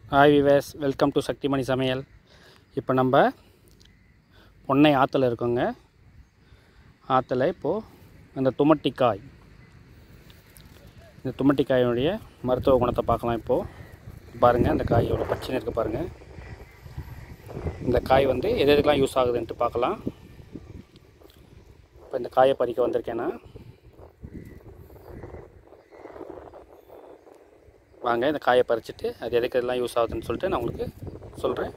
hi viewers welcome to Sakthimani சமையல் இப்போ நம்ம பொன்னை ஆற்றுல இருக்கோங்க ஆற்றுல இப்போது அந்த துமட்டிக்காய் இந்த துமட்டிக்காயினுடைய மருத்துவ குணத்தை பார்க்கலாம் இப்போது பாருங்கள் அந்த காய் எவ்வளோ பச்சனை இருக்குது பாருங்கள் இந்த காய் வந்து எது எதுக்கெலாம் யூஸ் ஆகுதுன்ட்டு பார்க்கலாம் இப்போ இந்த காயை பறிக்க வந்திருக்கேன்னா வாங்க இந்த காயை பறிச்சுட்டு அது எதுக்கு எல்லாம் யூஸ் ஆகுதுன்னு சொல்லிட்டு நான் உங்களுக்கு சொல்கிறேன்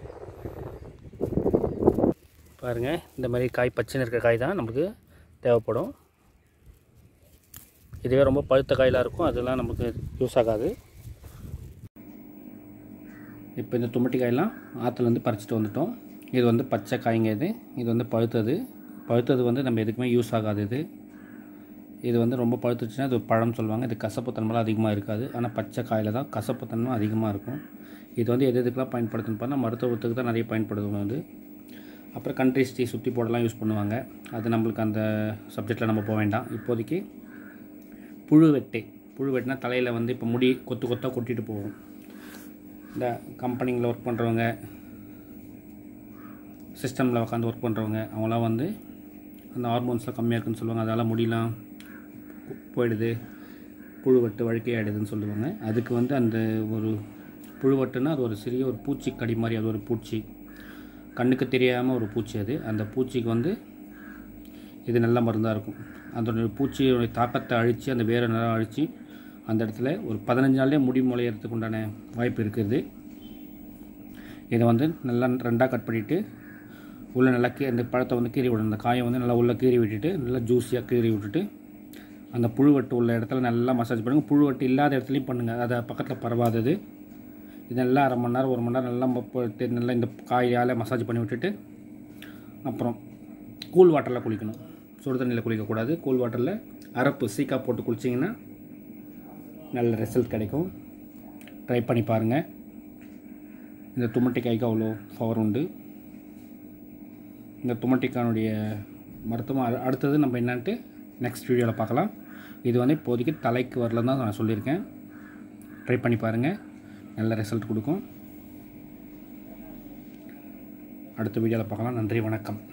பாருங்கள் இந்த மாதிரி காய் பச்சைன்னு இருக்க காய் தான் நமக்கு தேவைப்படும் இதுவே ரொம்ப பழுத்த காயெலாம் இருக்கும் அதெல்லாம் நமக்கு யூஸ் ஆகாது இப்போ இந்த தும்பட்டி காயெல்லாம் ஆற்றுலேருந்து பறிச்சுட்டு வந்துட்டோம் இது வந்து பச்சை காய்ங்க இது இது வந்து பழுத்தது பழுத்தது வந்து நம்ம எதுக்குமே யூஸ் ஆகாது இது இது வந்து ரொம்ப பழுத்துச்சுன்னா இது பழம் சொல்லுவாங்க இது கசப்புத்தன்மைலாம் அதிகமாக இருக்காது ஆனால் பச்சை காயில் தான் கசப்புத்தன்மை அதிகமாக இருக்கும் இது வந்து எது எதுக்கெலாம் பயன்படுத்துன்னு பார்த்தா மருத்துவத்துக்கு தான் நிறைய பயன்படுத்தும் அது அப்புறம் கண்ட்ரி ஸ்டீ சுற்றி போடலாம் யூஸ் பண்ணுவாங்க அது நம்மளுக்கு அந்த சப்ஜெக்டில் நம்ம போக வேண்டாம் இப்போதைக்கு புழு வெட்டை புழு வெட்டினா தலையில் வந்து இப்போ முடி கொத்து கொத்தாக கொட்டிட்டு போகும் இந்த கம்பெனிங்களில் ஒர்க் பண்ணுறவங்க சிஸ்டமில் உட்காந்து ஒர்க் பண்ணுறவங்க அவங்களாம் வந்து அந்த ஹார்மோன்ஸ்லாம் கம்மியாக இருக்குன்னு சொல்லுவாங்க அதெல்லாம் முடியலாம் போயிடுது புழுவட்டு வழுக்கையாயிடுதுன்னு சொல்லுவாங்க அதுக்கு வந்து அந்த ஒரு புழுவட்டுன்னா அது ஒரு சிறிய ஒரு பூச்சி கடி மாதிரி அது ஒரு பூச்சி கண்ணுக்கு தெரியாமல் ஒரு பூச்சி அது அந்த பூச்சிக்கு வந்து இது நல்ல மருந்தாக இருக்கும் அதோட பூச்சியோடைய தாக்கத்தை அழித்து அந்த வேரை நல்லா அழித்து அந்த இடத்துல ஒரு பதினஞ்சு நாள்லேயே முடி முளையிறதுக்கு உண்டான வாய்ப்பு இருக்குது இதை வந்து நல்லா ரெண்டாக கட் பண்ணிவிட்டு உள்ளே நல்லா கீ அந்த பழத்தை வந்து கீறி விடணும் அந்த காயை வந்து நல்லா உள்ளே கீறி விட்டுட்டு நல்லா ஜூஸியாக கீறி விட்டுட்டு அந்த புழுவட்டு உள்ள இடத்துல நல்லா மசாஜ் பண்ணுங்கள் புழுவட்டு இல்லாத இடத்துலையும் பண்ணுங்கள் அதை பக்கத்தில் பரவாதது இதெல்லாம் அரை மணி நேரம் ஒரு மணி நேரம் நல்லா போட்டு நல்லா இந்த காயால் மசாஜ் பண்ணி விட்டுட்டு அப்புறம் கூல் வாட்டரில் குளிக்கணும் சுடு தண்ணியில் குளிக்கக்கூடாது கூல் வாட்டரில் அரப்பு சீக்கா போட்டு குளிச்சிங்கன்னா நல்ல ரிசல்ட் கிடைக்கும் ட்ரை பண்ணி பாருங்கள் இந்த தும்மட்டிக்காய்க்கு அவ்வளோ பவர் உண்டு இந்த தும்மட்டிக்கானுடைய மருத்துவம் அ- அடுத்தது நம்ம என்னன்ட்டு நெக்ஸ்ட் வீடியோவில் பார்க்கலாம் இது வந்து இப்போதைக்கு தலைக்கு வரலன்னு தான் நான் சொல்லியிருக்கேன் ட்ரை பண்ணி பாருங்கள் நல்ல ரிசல்ட் கொடுக்கும் அடுத்த வீடியோவில் பார்க்கலாம் நன்றி வணக்கம்